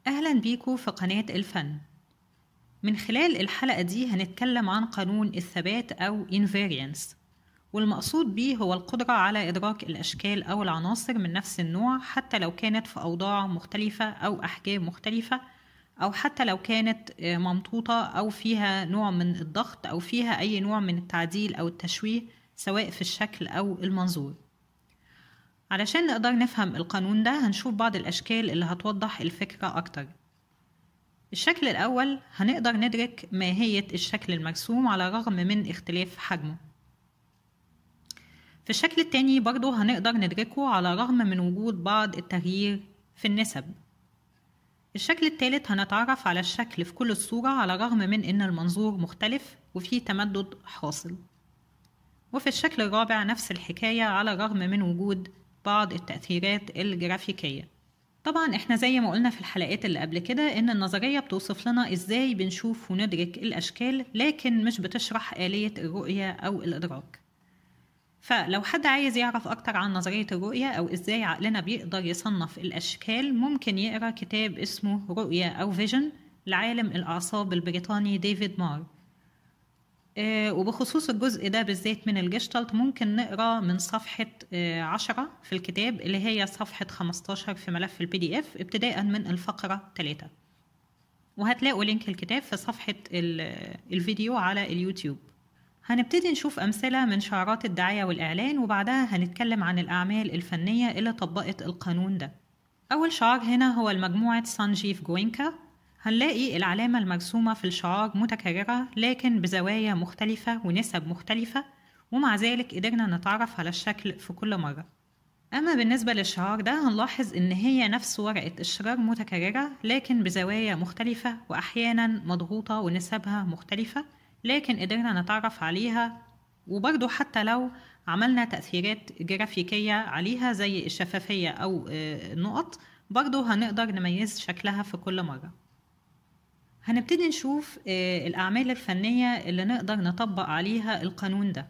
أهلا بيكم في قناة الفن من خلال الحلقة دي هنتكلم عن قانون الثبات أو invariance والمقصود بيه هو القدرة على إدراك الأشكال أو العناصر من نفس النوع حتى لو كانت في أوضاع مختلفة أو أحجام مختلفة أو حتى لو كانت ممطوطة أو فيها نوع من الضغط أو فيها أي نوع من التعديل أو التشويه سواء في الشكل أو المنظور علشان نقدر نفهم القانون ده هنشوف بعض الأشكال اللي هتوضح الفكرة أكتر الشكل الأول هنقدر ندرك ماهية الشكل المرسوم على الرغم من اختلاف حجمه في الشكل التاني برضو هنقدر ندركه على الرغم من وجود بعض التغيير في النسب الشكل التالت هنتعرف على الشكل في كل الصورة على الرغم من إن المنظور مختلف وفيه تمدد حاصل وفي الشكل الرابع نفس الحكاية على الرغم من وجود بعض التأثيرات الجرافيكية طبعا احنا زي ما قلنا في الحلقات اللي قبل كده ان النظرية بتوصف لنا ازاي بنشوف وندرك الاشكال لكن مش بتشرح آلية الرؤية او الادراك فلو حد عايز يعرف اكتر عن نظرية الرؤية او ازاي عقلنا بيقدر يصنف الاشكال ممكن يقرا كتاب اسمه رؤية او فيجن لعالم الاعصاب البريطاني ديفيد مار وبخصوص الجزء ده بالذات من الجشتلت ممكن نقرا من صفحة عشرة في الكتاب اللي هي صفحة خمستاشر في ملف البي دي اف ابتداء من الفقرة تلاتة وهتلاقوا لينك الكتاب في صفحة الفيديو على اليوتيوب هنبتدي نشوف أمثلة من شعارات الدعاية والإعلان وبعدها هنتكلم عن الأعمال الفنية اللي طبقت القانون ده أول شعار هنا هو المجموعة سانجيف جوينكا هنلاقي العلامة المرسومة في الشعار متكررة لكن بزوايا مختلفة ونسب مختلفة ومع ذلك قدرنا نتعرف على الشكل في كل مرة أما بالنسبة للشعار ده هنلاحظ إن هي نفس ورقة الشرار متكررة لكن بزوايا مختلفة وأحيانا مضغوطة ونسبها مختلفة لكن قدرنا نتعرف عليها وبرضه حتى لو عملنا تأثيرات جرافيكية عليها زي الشفافية أو النقط برضه هنقدر نميز شكلها في كل مرة هنبتدي نشوف الأعمال الفنية اللي نقدر نطبق عليها القانون ده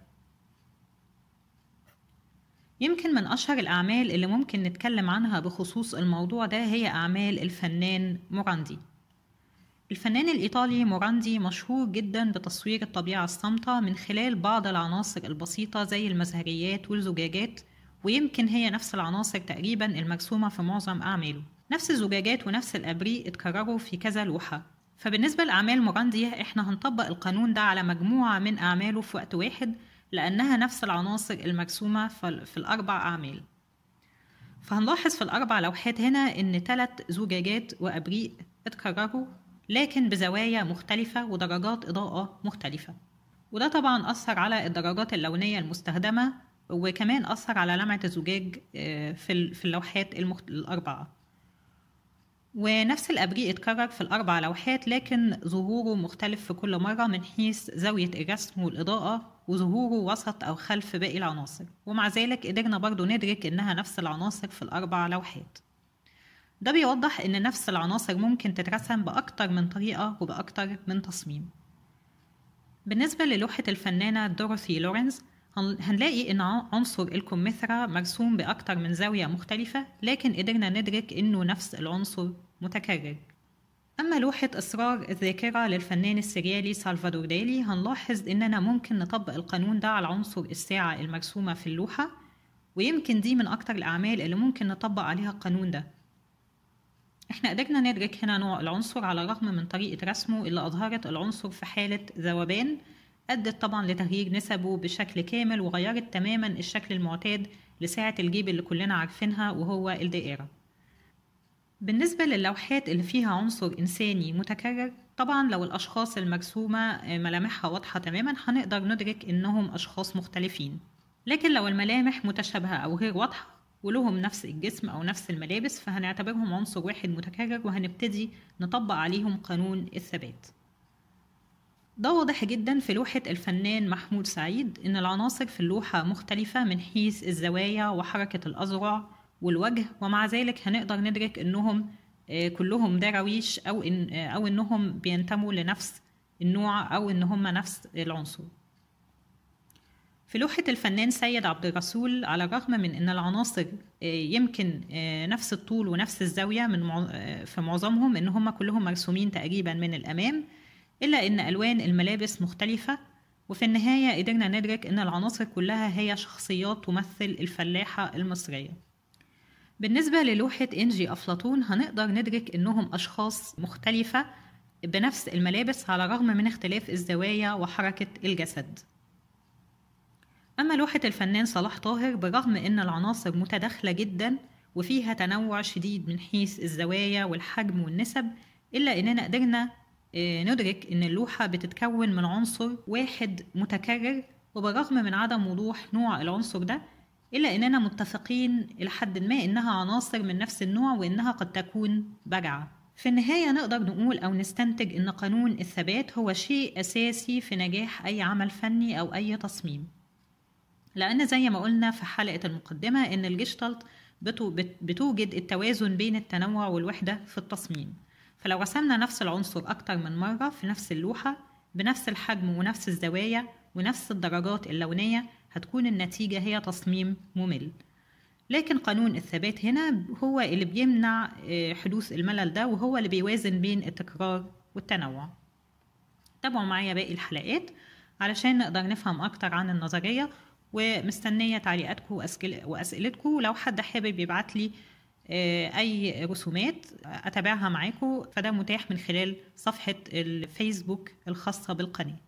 يمكن من أشهر الأعمال اللي ممكن نتكلم عنها بخصوص الموضوع ده هي أعمال الفنان موراندي الفنان الإيطالي موراندي مشهور جدا بتصوير الطبيعة الصامتة من خلال بعض العناصر البسيطة زي المزهريات والزجاجات ويمكن هي نفس العناصر تقريبا المرسومة في معظم أعماله نفس الزجاجات ونفس الأبريق اتكرروا في كذا لوحة فبالنسبة لأعمال موراندي احنا هنطبق القانون ده على مجموعة من أعماله في وقت واحد لأنها نفس العناصر المرسومة في الأربع أعمال فهنلاحظ في الأربع لوحات هنا إن ثلاث زجاجات وأبريق اتكرروا لكن بزوايا مختلفة ودرجات إضاءة مختلفة وده طبعا أثر على الدرجات اللونية المستخدمة وكمان أثر على لمعة الزجاج في اللوحات الأربعة ونفس الأبريق اتكرر في الأربع لوحات لكن ظهوره مختلف في كل مرة من حيث زاوية الرسم والإضاءة وظهوره وسط أو خلف باقي العناصر ومع ذلك قدرنا برضو ندرك إنها نفس العناصر في الأربع لوحات ده بيوضح إن نفس العناصر ممكن تترسم بأكتر من طريقة وبأكتر من تصميم بالنسبة للوحة الفنانة دوروثي لورنز هنلاقي إن عنصر الكمثرى مرسوم بأكتر من زاوية مختلفة لكن قدرنا ندرك إنه نفس العنصر متكرر أما لوحة إصرار الذاكرة للفنان السريالي سالفادور دالي هنلاحظ إننا ممكن نطبق القانون ده على عنصر الساعة المرسومة في اللوحة ويمكن دي من أكتر الأعمال اللي ممكن نطبق عليها القانون ده احنا قدرنا ندرك هنا نوع العنصر على الرغم من طريقة رسمه اللي أظهرت العنصر في حالة ذوبان أدت طبعا لتغيير نسبه بشكل كامل وغيرت تماما الشكل المعتاد لساعة الجيب اللي كلنا عارفينها وهو الدائرة بالنسبة للوحات اللي فيها عنصر إنساني متكرر طبعا لو الأشخاص المرسومة ملامحها واضحة تماما هنقدر ندرك إنهم أشخاص مختلفين لكن لو الملامح متشابهة أو غير واضحة ولهم نفس الجسم أو نفس الملابس فهنعتبرهم عنصر واحد متكرر وهنبتدي نطبق عليهم قانون الثبات ده واضح جدا في لوحة الفنان محمود سعيد إن العناصر في اللوحة مختلفة من حيث الزوايا وحركة الأذرع والوجه ومع ذلك هنقدر ندرك إنهم كلهم دراويش أو إن أو إنهم بينتموا لنفس النوع أو إن هم نفس العنصر. في لوحة الفنان سيد عبد الرسول على الرغم من أن العناصر يمكن نفس الطول ونفس الزاوية من في معظمهم أن هم كلهم مرسومين تقريبا من الأمام إلا أن ألوان الملابس مختلفة وفي النهاية قدرنا ندرك أن العناصر كلها هي شخصيات تمثل الفلاحة المصرية بالنسبة للوحة إنجي أفلاطون هنقدر ندرك أنهم أشخاص مختلفة بنفس الملابس على الرغم من اختلاف الزوايا وحركة الجسد أما لوحة الفنان صلاح طاهر برغم أن العناصر متداخلة جدا وفيها تنوع شديد من حيث الزوايا والحجم والنسب إلا أننا قدرنا ندرك أن اللوحة بتتكون من عنصر واحد متكرر وبالرغم من عدم وضوح نوع العنصر ده إلا أننا متفقين إلى حد ما إنها عناصر من نفس النوع وإنها قد تكون بجعة في النهاية نقدر نقول أو نستنتج إن قانون الثبات هو شيء أساسي في نجاح أي عمل فني أو أي تصميم لأن زي ما قلنا في حلقة المقدمة إن الجيشتالت بتوجد التوازن بين التنوع والوحدة في التصميم فلو رسمنا نفس العنصر أكتر من مرة في نفس اللوحة بنفس الحجم ونفس الزوايا ونفس الدرجات اللونية هتكون النتيجة هي تصميم ممل لكن قانون الثبات هنا هو اللي بيمنع حدوث الملل ده وهو اللي بيوازن بين التكرار والتنوع تابعوا معايا باقي الحلقات علشان نقدر نفهم أكتر عن النظرية ومستنية تعليقاتكم وأسئلتكم ولو حد حابب يبعت لي أي رسومات أتابعها معاكم فده متاح من خلال صفحة الفيسبوك الخاصة بالقناة